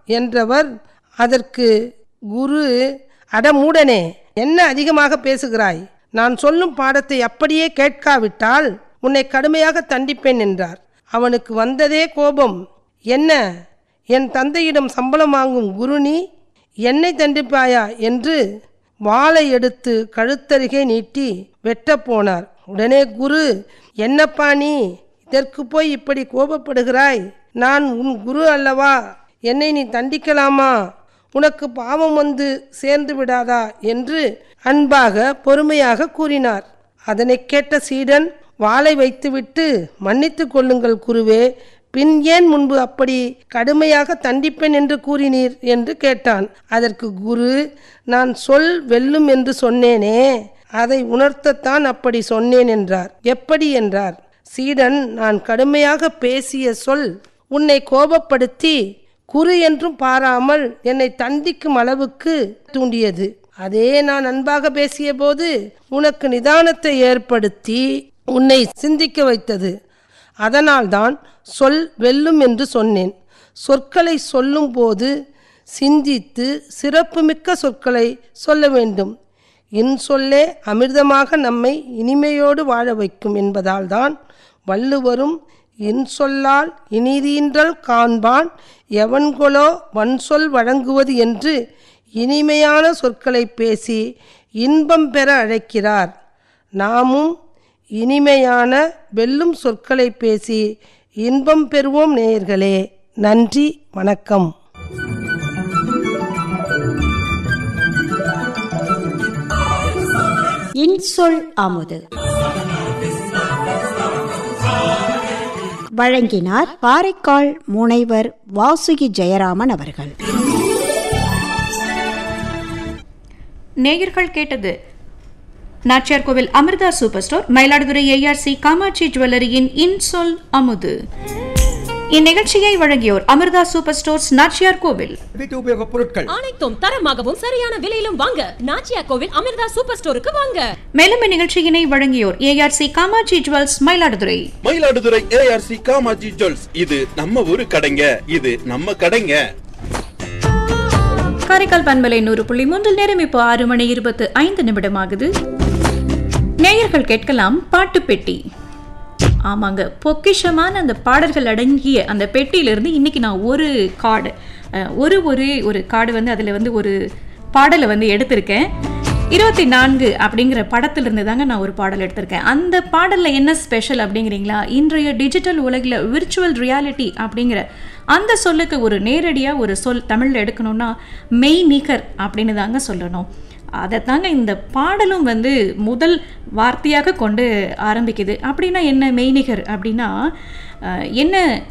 என்றவர் அதற்கு குரு அடமூடனே என்ன அதிகமாக பேசுகிறாய் நான் சொல்லும் பாடத்தை அப்படியே கேட்காவிட்டால் உன்னை கடுமையாக தண்டிப்பேன் என்றார் அவனுக்கு வந்ததே கோபம் என்ன என் தந்தையிடம் சம்பளம் வாங்கும் குருனி என்னை தண்டிப்பாயா என்று வாளை எடுத்து கழுத்தருகே நீட்டி வெட்டப் போனார் உடனே குரு என்னப்பா நீ இதற்கு போய் இப்படி கோபப்படுகிறாய் நான் உன் குரு அல்லவா என்னை நீ தண்டிக்கலாமா உனக்கு பாவம் வந்து சேர்ந்து விடாதா என்று அன்பாக பொறுமையாக கூறினார் அதனை கேட்ட சீடன் வாளை வைத்துவிட்டு மன்னித்து கொள்ளுங்கள் குருவே பின் ஏன் முன்பு அப்படி கடுமையாக தண்டிப்பேன் என்று கூறினீர் என்று கேட்டான் அதற்கு குரு நான் சொல் வெல்லும் என்று சொன்னேனே அதை உணர்த்தத்தான் அப்படி சொன்னேன் என்றார் எப்படி என்றார் சீடன் நான் கடுமையாக பேசிய சொல் உன்னை கோபப்படுத்தி குரு என்றும் பாராமல் என்னை தண்டிக்கும் அளவுக்கு தூண்டியது அதே நான் அன்பாக பேசிய போது உனக்கு நிதானத்தை ஏற்படுத்தி உன்னை சிந்திக்க வைத்தது அதனால்தான் சொல் வெல்லும் என்று சொன்னேன் சொற்களை சொல்லும்போது சிந்தித்து சிறப்புமிக்க சொற்களை சொல்ல வேண்டும் இன்சொல்லே அமிர்தமாக நம்மை இனிமையோடு வாழ வைக்கும் என்பதால்தான் வள்ளுவரும் இன்சொல்லால் இனிதீன்றல் காண்பான் எவன்கொலோ வன்சொல் வழங்குவது என்று இனிமையான சொற்களை பேசி இன்பம் பெற அழைக்கிறார் நாமும் இனிமையான வெல்லும் சொற்களை பேசி இன்பம் பெறுவோம் நேயர்களே நன்றி வணக்கம் இன்சொல் அமுது வழங்கினார் காரைக்கால் முனைவர் வாசுகி ஜெயராமன் அவர்கள் நேயர்கள் கேட்டது Nachiyar Kovil Amirtha super store Mayiladuthurai ARC Kamatchi ஜுவல்லரியின் இன்சொல் அமுது இந்நிகழ்ச்சியை வழங்கியோர் அமிர்தா சூப்பர் ஸ்டோர்ஸ் நாச்சியார் கோவில் வீட்டு உபயோகப் பொருட்கள் அனைத்தும் தரமாகவும் சரியான விலையிலும் வாங்க நாச்சியா கோவில் அமிர்தா சூப்பர் ஸ்டோருக்கு வாங்க மேலும் இந்நிகழ்ச்சியினை வழங்கியோர் ARC Kamatchi jewels Mayiladuthurai Mayiladuthurai ARC Kamatchi jewels இது நம்ம ஊரு கடைங்க இது நம்ம கடைங்க காரைக்கால் பண்பலை நூறு புள்ளி மூன்றில் நேரம் இப்போ ஆறு மணி இருபத்து ஐந்து நிமிடமாகுது நேயர்கள் கேட்கலாம் பாட்டு பெட்டி ஆமாங்க பொக்கிஷமான அந்த பாடல்கள் அடங்கிய அந்த பெட்டியிலிருந்து இன்னைக்கு நான் ஒரு கார்டு அஹ், ஒரு ஒரு ஒரு கார்டு வந்து அதில் வந்து ஒரு பாடலை வந்து எடுத்திருக்கேன் இருபத்தி நான்கு அப்படிங்கிற படத்திலிருந்து தாங்க நான் ஒரு பாடல் எடுத்திருக்கேன் அந்த பாடலில் என்ன ஸ்பெஷல் அப்படிங்கிறீங்களா இன்றைய டிஜிட்டல் உலகில் விர்ச்சுவல் ரியாலிட்டி அப்படிங்கிற அந்த சொல்லுக்கு ஒரு நேரடியாக ஒரு சொல் தமிழில் எடுக்கணும்னா மெய்நிகர் அப்படின்னு தாங்க சொல்லணும் அதை தாங்க இந்த பாடலும் வந்து முதல் வார்த்தையாக கொண்டு ஆரம்பிக்குது அப்படின்னா என்ன மெய்நிகர் அப்படின்னா அஹ், என்ன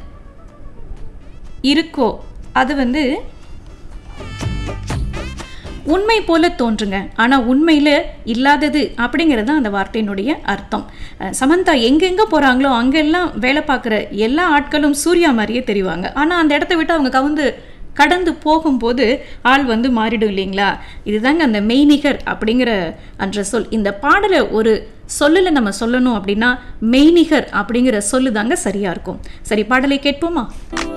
இருக்கோ அது வந்து உண்மை போல தோன்றுங்க ஆனால் உண்மையில் இல்லாதது அப்படிங்கிறது தான் அந்த வார்த்தையினுடைய அர்த்தம் அஹ் சமந்தா எங்கெங்கே போகிறாங்களோ அங்கெல்லாம் வேலை பார்க்குற எல்லா ஆட்களும் சூர்யா மாதிரியே தெரிவாங்க ஆனால் அந்த இடத்த விட்டு அவங்க கவுந்து கடந்து போகும்போது ஆள் வந்து மாறிடும் இல்லைங்களா இதுதாங்க அந்த மெய்நிகர் அப்படிங்கிற அன்ற சொல் இந்த பாடலை ஒரு சொல்லில் நம்ம சொல்லணும் அப்படின்னா மெய்நிகர் அப்படிங்கிற சொல்லு தாங்க சரியாக இருக்கும் சரி பாடலை கேட்போமா